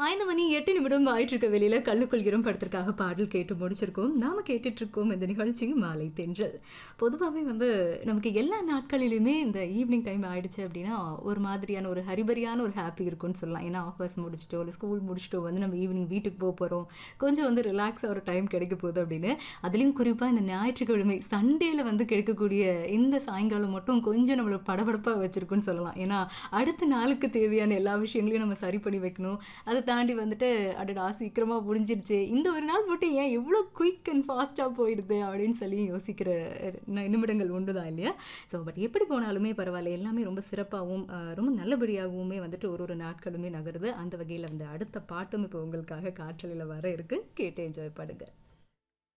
ஐந்து மணி எட்டு நிமிடம் ஆயிட்டு இருக்க வெளியில கள்ளுக்கொள்கிறோம் படத்திற்காக பாடல் கேட்டு முடிச்சிருக்கோம் நாம கேட்டுட்டு இருக்கோம் இந்த நிகழ்ச்சி மாலை தென்றல் பொதுவாகவே வந்து நமக்கு எல்லா நாட்களிலுமே இந்த ஈவினிங் டைம் ஆயிடுச்சு அப்படின்னா ஒரு மாதிரியான ஒரு ஹரிபரியான ஒரு ஹாப்பி இருக்கும்னு சொல்லலாம் ஏன்னா ஆஃபர்ஸ் முடிச்சிட்டோ இல்லை ஸ்கூல் முடிச்சிட்டோ வந்து நம்ம ஈவினிங் வீட்டுக்கு போக போகிறோம் கொஞ்சம் வந்து ரிலாக்ஸ் ஆகிற டைம் கிடைக்க போகுது அப்படின்னு அதுலேயும் குறிப்பாக இந்த ஞாயிற்றுக்கிழமை சண்டேல வந்து கிடைக்கக்கூடிய இந்த சாயங்காலம் மட்டும் கொஞ்சம் நம்மளை படபடப்பாக வச்சிருக்குன்னு சொல்லலாம் ஏன்னா அடுத்த நாளுக்கு தேவையான எல்லா விஷயங்களையும் நம்ம சரி பண்ணி வைக்கணும் அதை தாண்டி வந்துட்டு அடடா சீக்கிரமாக முடிஞ்சிருச்சு இந்த ஒரு நாள் மட்டும் ஏன் எவ்வளோ குயிக் அண்ட் ஃபாஸ்ட்டாக போயிடுது அப்படின்னு சொல்லி யோசிக்கிற நி- நிமிடங்கள் உண்டு தான் இல்லையா ஸோ பட் எப்படி போனாலுமே பரவாயில்ல எல்லாமே ரொம்ப சிறப்பாகவும் அஹ், ரொம்ப நல்லபடியாகவுமே வந்துட்டு ஒரு ஒரு நாட்களுமே நகருது அந்த வகையில் வந்து அடுத்த பாட்டும் இப்போ உங்களுக்காக காற்றலையில் வர இருக்கு கேட்டு என்ஜாய் பண்ணுங்க